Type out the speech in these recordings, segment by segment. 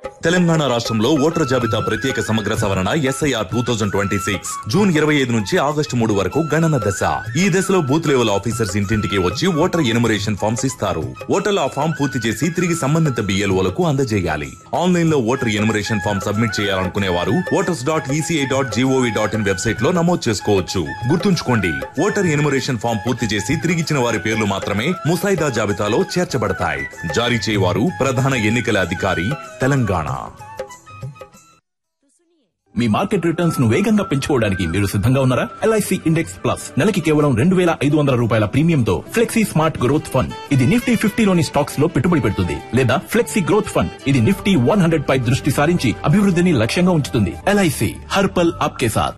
తెలంగాణ రాష్ట్రంలో ఓటర్ జాబితా ప్రత్యేక సమగ్ర సవరణ SIR two thousand twenty six June ఇరవై ఐదు నుంచి ఆగస్టు మూడు వరకు గణన దశ ఈ దశలో బూత్ లెవెల్ ఆఫీసర్స్ ఇంటింటికి వచ్చి ఓటర్ ఎనుమరేషన్ ఫామ్స్ ఇస్తారు ఓటర్లు ఆ ఫామ్ పూర్తి చేసి తిరిగి సంబంధిత బిఎల్ఓలకు అందజేయాలి ఆన్లైన్ లో ఓటర్ ఎనుమరేషన్ ఫామ్ సబ్మిట్ చేయాలనుకునే వారు voters dot ECI dot G O V dot in website లో నమోదు చేసుకోవచ్చు గుర్తుంచుకోండి ఓటర్ ఎనుమరేషన్ ఫామ్ పూర్తి చేసి తిరిగిచ్చిన వారి పేర్లు మాత్రమే ముసాయిదా జాబితాలో చేర్చబడతాయి జారీ చేయవారు ప్రధాన ఎన్నికల అధికారి తెలంగాణ మీ మార్కెట్ రిటర్న్స్ ను వేగంగా పెంచుకోవడానికి మీరు సిద్ధంగా ఉన్నారా ఎల్ఐసి ఇండెక్స్ ప్లస్ నెలకి కేవలం రెండు వేల ఐదు వందల రూపాయల ప్రీమియంతో ఫ్లెక్సీ స్మార్ట్ గ్రోత్ ఫండ్ ఇది నిఫ్టీ ఫిఫ్టీలోని స్టాక్స్ లో పెట్టుబడి పెడుతుంది లేదా ఫ్లెక్సీ గ్రోత్ ఫండ్ ఇది నిఫ్టీ వన్ హండ్రెడ్ పై దృష్టి సారించి అభివృద్ధిని లక్ష్యంగా ఉంచుతుంది ఎల్ఐసి హర్పల్ ఆప్కే సాథ్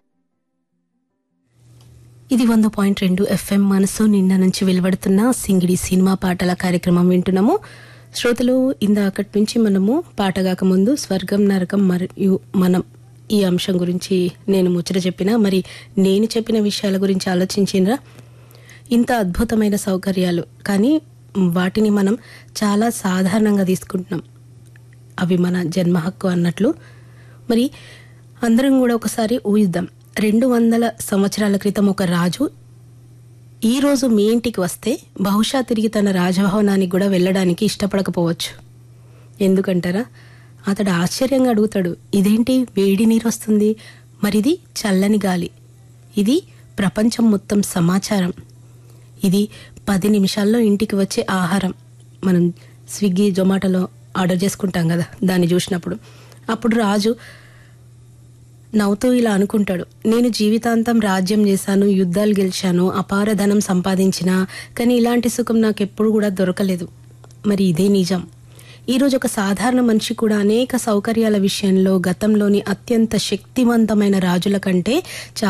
ఇది వంద పాయింట్ రెండు ఎఫ్ఎం మనసు నిండా నుంచి వెలువడుతున్న సింగిడి సినిమా పాటల కార్యక్రమం వింటున్నాము శ్రోతలు ఇందాకటి నుంచి మనము పాట కాకముందు స్వర్గం నరకం మరియు మనం ఈ అంశం గురించి నేను ముచ్చట చెప్పిన మరి నేను చెప్పిన విషయాల గురించి ఆలోచించినరా ఇంత అద్భుతమైన సౌకర్యాలు కానీ వాటిని మనం చాలా సాధారణంగా తీసుకుంటున్నాం అవి మన జన్మ హక్కు అన్నట్లు మరి అందరం కూడా ఒకసారి ఊహిద్దాం రెండు వందల సంవత్సరాల క్రితం ఒక రాజు ఈ రోజు మీ ఇంటికి వస్తే బహుశా తిరిగి తన రాజభవనానికి కూడా వెళ్ళడానికి ఇష్టపడకపోవచ్చు ఎందుకంటారా అతడు ఆశ్చర్యంగా అడుగుతాడు ఇదేంటి వేడి నీరు వస్తుంది మరిది చల్లని గాలి ఇది ప్రపంచం మొత్తం సమాచారం ఇది పది నిమిషాల్లో ఇంటికి వచ్చే ఆహారం మనం స్విగ్గీ జొమాటోలో ఆర్డర్ చేసుకుంటాం కదా దాన్ని చూసినప్పుడు అప్పుడు రాజు నవ్వుతూ ఇలా అనుకుంటాడు నేను జీవితాంతం రాజ్యం చేశాను యుద్ధాలు గెలిచాను అపార ధనం సంపాదించిన కానీ ఇలాంటి సుఖం నాకు ఎప్పుడు కూడా దొరకలేదు మరి ఇదే నిజం ఈరోజు ఒక సాధారణ మనిషి కూడా అనేక సౌకర్యాల విషయంలో గతంలోని అత్యంత శక్తివంతమైన రాజుల కంటే